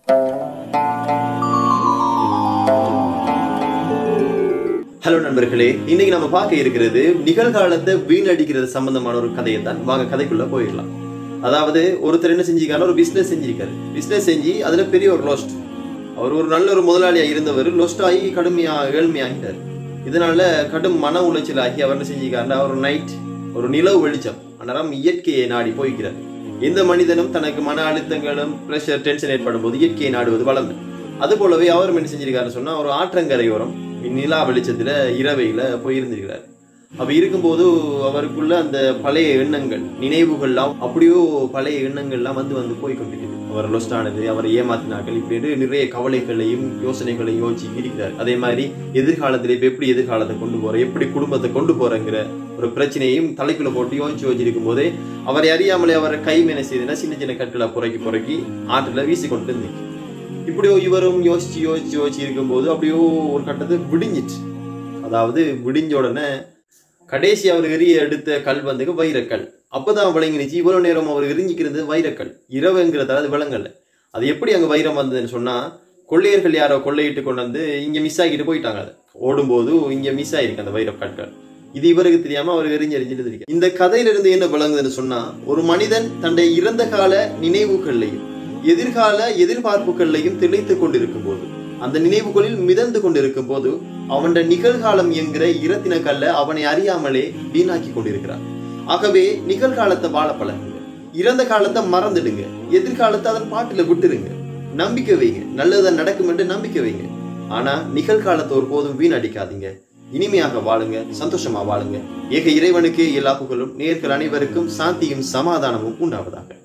hello நண்பர்களே இன்னைக்கு நம்ம பார்க்க இருக்கிறது நிகழ்காலத்தை வீணடிக்கிறது சம்பந்தமான ஒரு கதையை தான் வாங்க கதைக்குள்ள போயிடலாம் அதாவது ஒருத்தர் என்ன செஞ்சிருக்காரு ஒரு பிசினஸ் செஞ்சிருக்காரு பிசினஸ் செஞ்சு அதுல பெரிய ஒரு லோஸ்ட் அவர் ஒரு நல்ல ஒரு முதலாளியா இருந்தவர் லொஸ்ட் ஆகி கடுமையா ஏழ்மையாகிட்டார் இதனால கடும் மன உளைச்சல் ஆகி அவர் என்ன செஞ்சிருக்காருன்னா ஒரு நைட் ஒரு நிலவு வெளிச்சம் அந்நேரம் இயற்கையை நாடி போய்க்கிறார் எந்த மனிதனும் தனக்கு மன அழுத்தங்களும் பிரஷர் டென்ஷன் ஏற்படும் போது இயற்கையை நாடுவது வளம் அது போலவே அவரும் என்ன செஞ்சிருக்காருன்னு சொன்னா ஒரு ஆற்றங்கரையோரம் நிலா வெளிச்சத்துல இரவையில போயிருந்திருக்கிறார் அப்ப இருக்கும்போது அவருக்குள்ள அந்த பழைய எண்ணங்கள் நினைவுகள்லாம் அப்படியோ பழைய எண்ணங்கள்லாம் வந்து வந்து போய் கொண்டிருக்குது அவர் லொஸ்ட் ஆனது அவரை ஏமாத்தினார்கள் இப்படி நிறைய கவலைகளையும் யோசனைகளையும் யோசிச்சு இருக்கிறார் அதே மாதிரி எதிர்காலத்துல இப்ப எப்படி எதிர்காலத்தை கொண்டு போற எப்படி குடும்பத்தை கொண்டு போறங்கிற ஒரு பிரச்சனையும் தலைக்குள்ள போட்டு யோசிச்சு யோசிச்சிருக்கும் போதே அவரை அறியாமலே அவரை கை என்ன செய்யுதுன்னா சின்ன சின்ன கற்களை புறக்கி புறக்கி ஆற்றுல வீசி கொண்டு இருந்துச்சு இப்படியோ இவரும் யோசிச்சு யோசிச்சு யோசிச்சு இருக்கும்போது அப்படியோ ஒரு கட்டத்தை விடிஞ்சிட்டு அதாவது விடிஞ்ச உடனே கடைசி அவர் எரிய எடுத்த கல் வந்துக்கு வைரக்கல் அப்பதான் விளங்கினுச்சு இவ்வளவு நேரம் அவர் எரிஞ்சிக்கிறது வைரக்கல் இரவுங்கிறதால அது விளங்கல அது எப்படி அங்க வைரம் வந்ததுன்னு சொன்னா கொள்ளையர்கள் யாரோ கொள்ளையிட்டு கொண்டு வந்து இங்க மிஸ் ஆகிட்டு போயிட்டாங்க அது ஓடும்போது இங்க மிஸ் ஆயிருக்கு அந்த வைரக்கற்கள் இது இவருக்கு தெரியாம அவர் எரிஞ்சு எரிஞ்சிட்டு இருக்கு இந்த கதையில இருந்து என்ன விளங்குதுன்னு சொன்னா ஒரு மனிதன் தன்னுடைய இறந்த கால நினைவுகள்லையும் எதிர்கால எதிர்பார்ப்புகள்லையும் திளைத்துக் கொண்டிருக்கும் போது அந்த நினைவுகளில் மிதந்து கொண்டிருக்கும் போது அவன் நிகழ்காலம் என்கிற இரத்தின கல்ல அவனை அறியாமலே வீணாக்கி கொண்டிருக்கிறான் ஆகவே நிகழ்காலத்தை வாழ பழகுங்க இறந்த காலத்தை மறந்துடுங்க எதிர்காலத்தை அதன் பாட்டில விட்டுருங்க நம்பிக்கை வைங்க நல்லதான் நடக்கும் என்று நம்பிக்கை வைங்க ஆனா நிகழ்காலத்தை ஒருபோதும் வீணடிக்காதீங்க இனிமையாக வாழுங்க சந்தோஷமா வாழுங்க ஏக இறைவனுக்கு எல்லா புகழும் நேர்கள் அனைவருக்கும் சாந்தியும் சமாதானமும் உண்டாவதாக